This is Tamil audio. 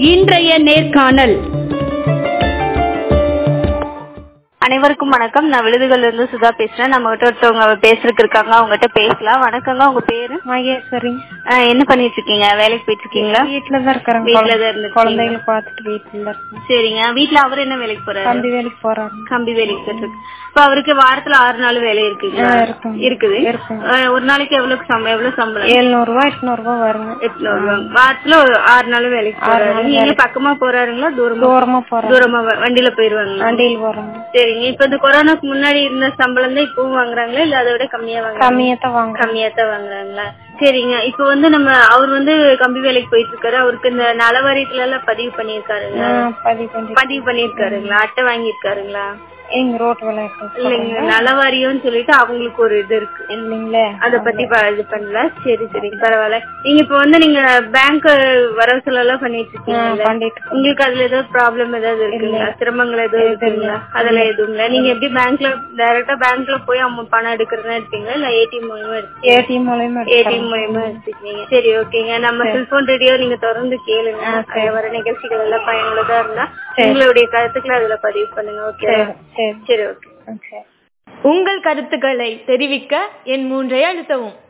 இன்றைய நேர்காணல் அனைவருக்கும் வணக்கம் நான் விழுதுகள்ல இருந்து சுதா பேசுறேன் நம்ம கிட்ட ஒருத்தவங்க பேசுறதுக்கு இருக்காங்க அவங்ககிட்ட பேசலாம் வணக்கங்க உங்க பேரு மகேஸ்வரி ஆஹ் என்ன பண்ணிட்டு இருக்கீங்க வேலைக்கு போயிட்டு இருக்கீங்களா வீட்டுல தான் இருக்கிறேன் வீட்டுல தான் இருந்துட்டு குழந்தைகளை பார்த்துட்டு வீட்டுல இருக்கேன் சரிங்க வீட்ல அவர் என்ன வேலைக்கு போறாரு தம்பி வேலைக்கு போறாங்க கம்பி வேலைக்கு போயிட்டு இருக்கு இப்ப அவருக்கு வாரத்துல ஆறு நாள் வேலை இருக்குங்களா ஆ, இருக்குங்க. இருக்குது இருக்குங்க. ஆஹ் ஒரு நாளைக்கு எவ்வளவு சம்பளம் எவ்வளவு சம்பளம் எழுநூறு ரூபாய் எட்நூறு ரூபாய் வருங்க எட்நூறு ரூபாய். வாரத்துல ஒரு ஆறு நாள் வேலைக்கு போறாரு நீங்க பக்கமா போறாருங்களா தூரமா தூரமா போறாங்க தூரமா வ- வண்டியில போயிருவாங்களா வண்டியில் போறாங்க சரிங்க இப்ப இந்த கொரோனாக்கு முன்னாடி இருந்த சம்பளம் தான் இப்பவும் வாங்குறாங்களா இல்ல அதை விட கம்மியா வாங்குறாங்க கம்மியா தான் வாங்க கம்மியா தான் வாங்குறாங்களா சரிங்க இப்ப வந்து நம்ம அவர் வந்து கம்பி வேலைக்கு போயிட்டு இருக்காரு அவருக்கு இந்த நலவாரியத்துல எல்லாம் பதிவு பண்ணிருக்காருங்களா பதிவு பண்ணி பதிவு பண்ணிருக்காருங்களா அட்டை வாங்கியிருக்காருங்களா எங்க ரோட்டு விளையாட்டு இல்லைங்க நலவாரியம்னு சொல்லிட்டு அவங்களுக்கு ஒரு இது இருக்கு இல்லைங்களே அத பத்தி ப- இது பண்ணல சரி சரி பரவாயில்ல நீங்க இப்ப வந்து நீங்க பேங்க் வரவு செலவு பண்ணிட்டு இருக்கீங்க பண்ணிட்டு உங்களுக்கு அதுல ஏதாவது ப்ராப்ளம் ஏதாவது இருக்குங்களா சிரமங்கள் எதுவும் இருக்குங்களா அதெல்லாம் எதுவும் இல்ல நீங்க எப்படி பேங்க்ல டைரக்டா பேங்க்ல போய் அவங்க பணம் எடுக்கிறதா எடுப்பீங்களா இல்ல ஏடிஎம் மூலமா எடுப்பீங்க ஏடிஎம் மூலயமா ஏடிஎம் மூலயமா எடுத்துக்கீங்க சரி ஓகேங்க நம்ம செல்போன் ரேடியோ நீங்க தொடர்ந்து கேளுங்க அதுல வர நிகழ்ச்சிகள் எல்லாம் பயனுள்ளதா இருந்தா உங்களுடைய கருத்துக்களை அதுல பதிவு பண்ணுங்க ஓகே சரி சரி ஓகே சரி உங்கள் கருத்துக்களை தெரிவிக்க என் மூன்றை அழுத்தவும்